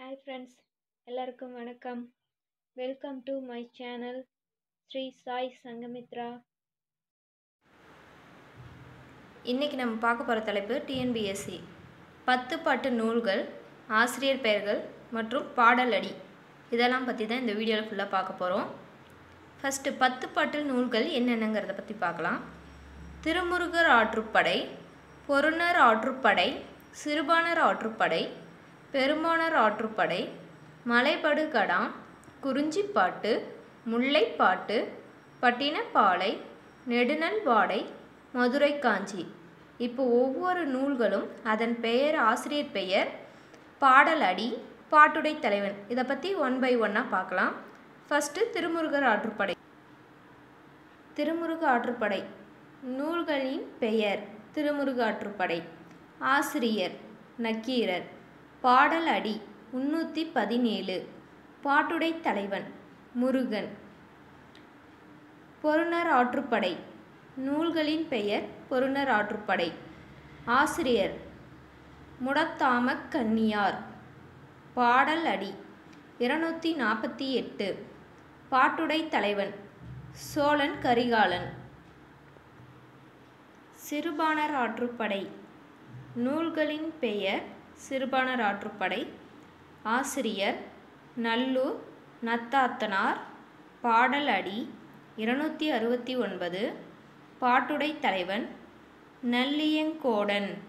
hi friends எல்லாருக்கும் வணக்கம் welcome to my channel Sri Sai Sangamithra இன்றைக்கி நம்ம பார்க்க போகிற தலைப்பு டிஎன்பிஎஸ்சி பத்து பாட்டு நூல்கள் ஆசிரியர் பெயர்கள் மற்றும் பாடல் அடி இதெல்லாம் பற்றி தான் இந்த வீடியோவில் ஃபுல்லாக பார்க்க போகிறோம் ஃபஸ்ட்டு பத்து பாட்டு நூல்கள் என்னென்னங்கிறத பற்றி பார்க்கலாம் திருமுருகர் ஆற்றுப்படை பொருணர் ஆற்றுப்படை சிறுபாணர் ஆற்றுப்படை பெருமானர் ஆற்றுப்படை மலைபடு கடாம் குறிஞ்சிப்பாட்டு முல்லைப்பாட்டு பட்டினப்பாலை நெடுநல் வாடை மதுரை காஞ்சி இப்போ ஒவ்வொரு நூல்களும் அதன் பெயர் ஆசிரியர் பெயர் பாடல் அடி பாட்டுடை தலைவன் இதை பற்றி ஒன் பை ஒன்னாக பார்க்கலாம் ஃபஸ்ட்டு திருமுருகர் ஆற்றுப்படை திருமுருக ஆற்றுப்படை நூல்களின் பெயர் திருமுருக ஆற்றுப்படை ஆசிரியர் நக்கீரர் பாடல் அடி முன்னூற்றி பதினேழு பாட்டுடை தலைவன் முருகன் பொருணர் ஆற்றுப்படை நூல்களின் பெயர் பொருணர் ஆற்றுப்படை ஆசிரியர் முடத்தாமக் கன்னியார் பாடல் அடி இருநூற்றி நாற்பத்தி எட்டு பாட்டுடை தலைவன் சோழன் கரிகாலன் சிறுபாணர் ஆற்றுப்படை நூல்களின் பெயர் சிறுபாணர் ஆற்றுப்படை ஆசிரியர் நல்லூர் நத்தாத்தனார் பாடல் அடி இருநூற்றி அறுபத்தி ஒன்பது பாட்டுடை தலைவன் நல்லியங்கோடன்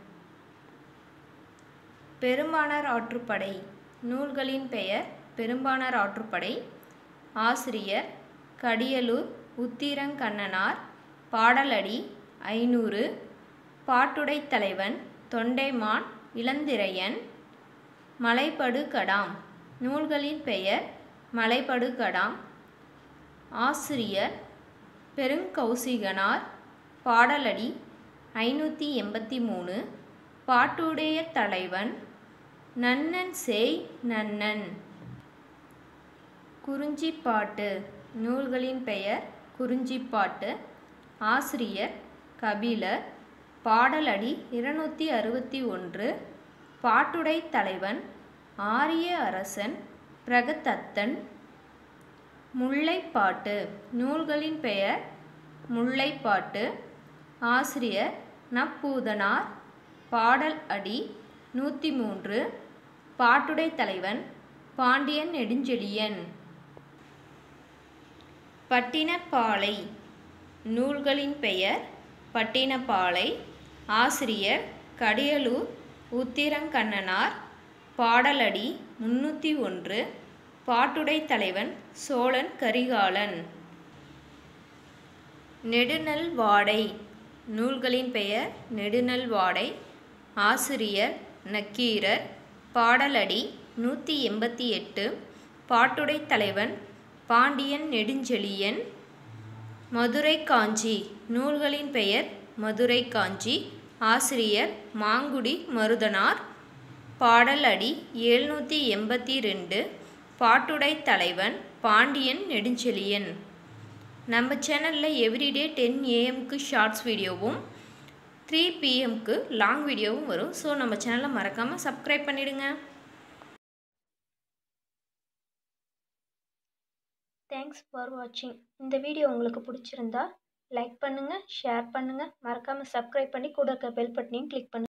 பெரும்பாணர் ஆற்றுப்படை நூல்களின் பெயர் பெரும்பாணர் ஆற்றுப்படை ஆசிரியர் கடியலூர் உத்திரங்கண்ணனார் பாடலடி ஐநூறு பாட்டுடை தலைவன் தொண்டைமான் இளந்திரையன் மலைபடு கடாம் நூல்களின் பெயர் மலைபடு கடாம் ஆசிரியர் பெருங்கௌசிகனார் பாடலடி ஐநூற்றி எண்பத்தி மூணு பாட்டுடைய தலைவன் நன்னன் சேய் நன்னன் குறிஞ்சிப்பாட்டு நூல்களின் பெயர் குறிஞ்சிப்பாட்டு ஆசிரியர் கபிலர் பாடலடி இருநூற்றி அறுபத்தி ஒன்று பாட்டுடை தலைவன் ஆரிய அரசன் பிரகதத்தன் முல்லைப்பாட்டு நூல்களின் பெயர் முல்லைப்பாட்டு ஆசிரியர் நப்பூதனார் பாடல் அடி நூற்றி மூன்று பாட்டுடை தலைவன் பாண்டியன் நெடுஞ்செழியன் பட்டினப்பாலை நூல்களின் பெயர் பட்டினப்பாலை ஆசிரியர் கடியலூர் உத்திரங்கண்ணனார் பாடலடி முன்னூற்றி ஒன்று பாட்டுடை தலைவன் சோழன் கரிகாலன் நெடுநல் வாடை நூல்களின் பெயர் நெடுநல் வாடை ஆசிரியர் நக்கீரர் பாடலடி நூற்றி எண்பத்தி எட்டு பாட்டுடை தலைவன் பாண்டியன் நெடுஞ்செழியன் மதுரை காஞ்சி நூல்களின் பெயர் மதுரை காஞ்சி ஆசிரியர் மாங்குடி மருதனார் பாடல் அடி எழுநூற்றி எண்பத்தி ரெண்டு பாட்டுடை தலைவன் பாண்டியன் நெடுஞ்செழியன் நம்ம சேனலில் எவ்ரிடே டென் ஏஎம்க்கு ஷார்ட்ஸ் வீடியோவும் த்ரீ பிஎம்க்கு லாங் வீடியோவும் வரும் ஸோ நம்ம சேனலை மறக்காமல் சப்ஸ்கிரைப் பண்ணிடுங்க தேங்க்ஸ் ஃபார் வாட்சிங் இந்த வீடியோ உங்களுக்கு பிடிச்சிருந்தா லைக் பண்ணுங்கள் ஷேர் பண்ணுங்கள் மறக்காமல் சப்ஸ்கிரைப் பண்ணி கூட இருக்க பெல் பட்டனையும் கிளிக் பண்ணுங்கள்